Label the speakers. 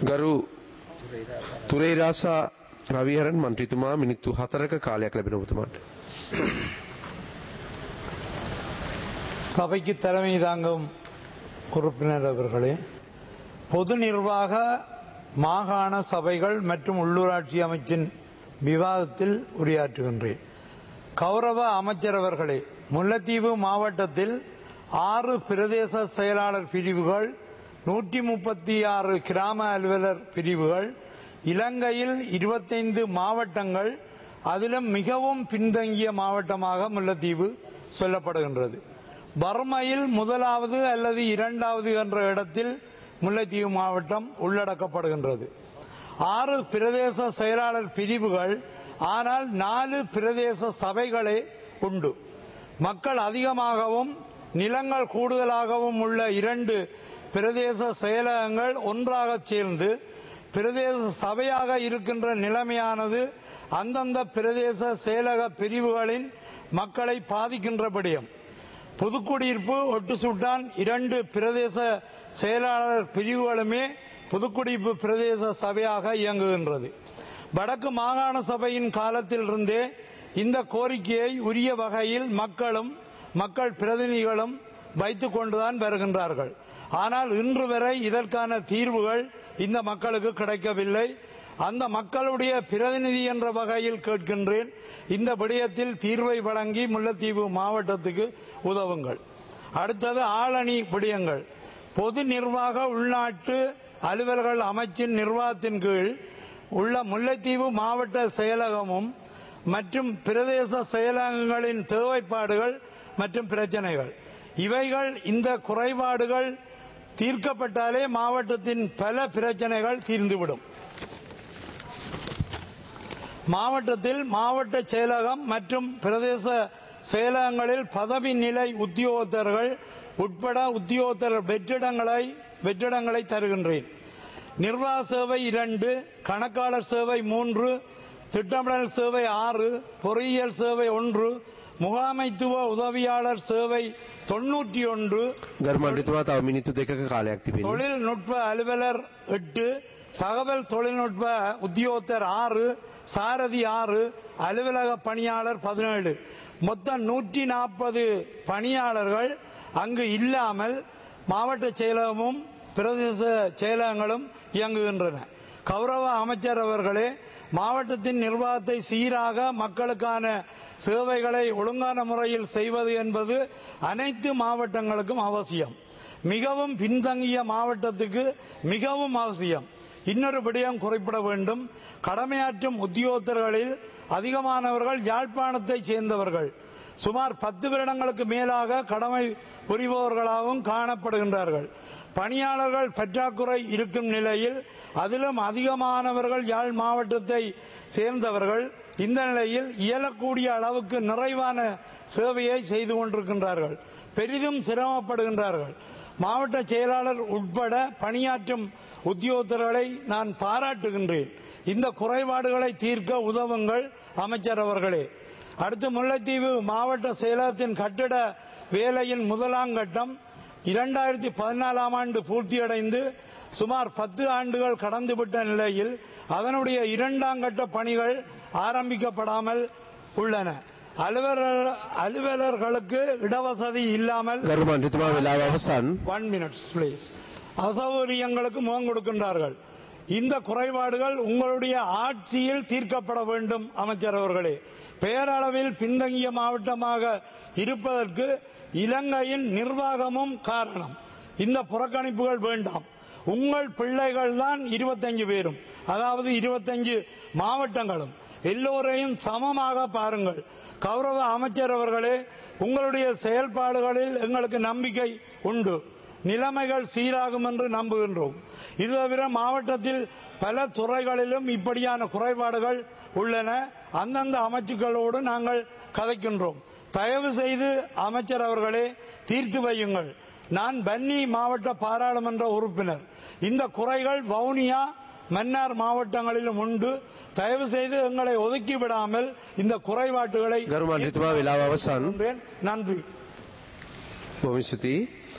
Speaker 1: ගරු තුරේරාසා රවිහරන් මන්ත්‍රීතුමා මිනිත්තු හතරක කාලයක් ලැබෙන ඔබතුමාට.
Speaker 2: சபைக்கு தலைமை தாங்கும் உறுப்பினர் அவர்களே பொது நிர்வாக மாகாண சபைகள் மற்றும் உள்ளூராட்சி அமைச்சின் விவாதத்தில் உரையாற்றுகின்றேன் கௌரவ அமைச்சர் அவர்களே முல்லைத்தீவு மாவட்டத்தில் ஆறு பிரதேச செயலாளர் பிரிவுகள் நூற்றி முப்பத்தி ஆறு கிராம அலுவலர் பிரிவுகள் இலங்கையில் இருபத்தைந்து மாவட்டங்கள் அதிலும் மிகவும் பின்தங்கிய மாவட்டமாக முல்லைத்தீவு சொல்லப்படுகின்றது பர்மையில் முதலாவது அல்லது இரண்டாவது என்ற இடத்தில் முல்லைத்தீவு மாவட்டம் உள்ளடக்கப்படுகின்றது ஆறு பிரதேச செயலாளர் பிரிவுகள் ஆனால் நாலு பிரதேச சபைகளே உண்டு மக்கள் அதிகமாகவும் நிலங்கள் கூடுதலாகவும் உள்ள இரண்டு பிரதேச செயலகங்கள் ஒன்றாக சேர்ந்து பிரதேச சபையாக இருக்கின்ற நிலைமையானது அந்தந்த பிரதேச செயலக பிரிவுகளின் மக்களை பாதிக்கின்றபடியும் புதுக்குடியிருப்பு ஒட்டு சுட்டான் இரண்டு பிரதேச செயலாளர் பிரிவுகளுமே புதுக்குடியிருப்பு பிரதேச சபையாக இயங்குகின்றது வடக்கு மாகாண சபையின் காலத்திலிருந்தே இந்த கோரிக்கையை உரிய வகையில் மக்களும் மக்கள் பிரதிநிதிகளும் வைத்துக் கொண்டுதான் வருகின்றார்கள் ஆனால் இன்று வரை இதற்கான தீர்வுகள் இந்த மக்களுக்கு கிடைக்கவில்லை அந்த மக்களுடைய பிரதிநிதி என்ற வகையில் கேட்கின்றேன் இந்த விடயத்தில் தீர்வை வழங்கி முல்லைத்தீவு மாவட்டத்துக்கு உதவுங்கள் அடுத்தது ஆளணி விடயங்கள் பொது நிர்வாக உள்நாட்டு அலுவலர்கள் அமைச்சின் நிர்வாகத்தின் கீழ் உள்ள முல்லைத்தீவு மாவட்ட செயலகமும் மற்றும் பிரதேச செயலகங்களின் தேவைப்பாடுகள் மற்றும் பிரச்சனைகள் இவைகள் இந்த குறைபாடுகள் தீர்க்கப்பட்டாலே மாவட்டத்தின் பல பிரச்சனைகள் தீர்ந்துவிடும் மாவட்டத்தில் மாவட்ட செயலகம் மற்றும் பிரதேச செயலகங்களில் பதவி நிலை உத்தியோகத்தர்கள் உட்பட உத்தியோகத்தர் வெற்றிடங்களை வெற்றிடங்களை தருகின்றேன் நிர்வாக சேவை இரண்டு கணக்காளர் சேவை மூன்று திட்டமிடல் சேவை ஆறு பொறியியல் சேவை ஒன்று முகாமைத்துவ உதவியாளர் சேவை தொன்னூற்றி ஒன்று
Speaker 1: ගරු මන්ත්‍රීතුමා තව මිනිත්තු දෙකක කාලයක් තිබෙනවා.
Speaker 2: தொழில்நுட்ப அலுவலர் எட்டு தகவல் தொழில்நுட்ப உத்தியோகத்தர் ஆறு சாரதி ஆறு அலுவலக பணியாளர் பதினேழு மொத்தம் நூற்றி நாற்பது பணியாளர்கள் அங்கு இல்லாமல் மாவட்ட செயலகமும் பிரதேச செயலகங்களும் இயங்குகின்றன கௌரவ அமைச்சர் அவர்களே மாவட்டத்தின் நிர்வாகத்தை சீராக மக்களுக்கான சேவைகளை ஒழுங்கான முறையில் செய்வது என்பது அனைத்து மாவட்டங்களுக்கும் அவசியம் மிகவும் பின்தங்கிய மாவட்டத்துக்கு மிகவும் அவசியம் இன்னொரு விடயம் குறிப்பிட வேண்டும் கடமையாற்றும் உத்தியோகத்தர்களில் அதிகமானவர்கள் யாழ்ப்பாணத்தை சேர்ந்தவர்கள் சுமார் பத்து வருடங்களுக்கு மேலாக கடமை புரிபவர்களாகவும் காணப்படுகின்றார்கள் பணியாளர்கள் பற்றாக்குறை இருக்கும் நிலையில் அதிலும் அதிகமானவர்கள் யாழ் மாவட்டத்தை சேர்ந்தவர்கள் இந்த நிலையில் இயலக்கூடிய அளவுக்கு நிறைவான சேவையை செய்து கொண்டிருக்கின்றார்கள் பெரிதும் சிரமப்படுகின்றார்கள் மாவட்ட செயலாளர் உட்பட பணியாற்றும் உத்தியோகத்தர்களை நான் பாராட்டுகின்றேன் இந்த குறைபாடுகளை தீர்க்க உதவுங்கள் அமைச்சர் அவர்களே அடுத்து முல்லைத்தீவு மாவட்ட செயலகத்தின் கட்டிட வேலையின் முதலாம் கட்டம் இரண்டாயிரத்தி பதினாலாம் ஆண்டு பூர்த்தியடைந்து சுமார் பத்து ஆண்டுகள் கடந்துவிட்ட நிலையில் அதனுடைய இரண்டாம் கட்ட பணிகள் ஆரம்பிக்கப்படாமல் உள்ளன அலுவலர் அலுவலர்களுக்கு இடவசதி இல்லாமல்
Speaker 1: ගරු මන්ත්‍රීතුමා වෙලාව අවසන්.
Speaker 2: ஒன் மினிட்ஸ் பிளீஸ் அசௌகரியங்களுக்கு முகம் கொடுக்கின்றார்கள் இந்த குறைபாடுகள் உங்களுடைய ஆட்சியில் தீர்க்கப்பட வேண்டும் அமைச்சர் அவர்களே பெயரளவில் பின்தங்கிய மாவட்டமாக இருப்பதற்கு இலங்கையின் நிர்வாகமும் காரணம் இந்த புறக்கணிப்புகள் வேண்டாம் உங்கள் பிள்ளைகள் தான் இருபத்தஞ்சு பேரும் அதாவது இருபத்தஞ்சு மாவட்டங்களும் எல்லோரையும் சமமாக பாருங்கள் கௌரவ அமைச்சர் அவர்களே உங்களுடைய செயல்பாடுகளில் எங்களுக்கு நம்பிக்கை உண்டு நிலைமைகள் சீராகும் என்று நம்புகின்றோம் இது தவிர மாவட்டத்தில் பல துறைகளிலும் இப்படியான குறைபாடுகள் உள்ளன அந்தந்த அமைச்சுக்களோடு நாங்கள் கதைக்கின்றோம் தயவு செய்து அமைச்சர் அவர்களே தீர்த்து வையுங்கள் நான் பன்னி மாவட்ட பாராளுமன்ற உறுப்பினர் இந்த குறைகள் வவுனியா மன்னார் மாவட்டங்களிலும் உண்டு தயவு செய்து எங்களை ஒதுக்கி விடாமல் இந்த குறைபாட்டுகளை
Speaker 1: ගරු මන්ත්‍රීතුමා වෙලාව අවසන්.
Speaker 2: நன்றி
Speaker 1: බොහොම ස්තුතියි.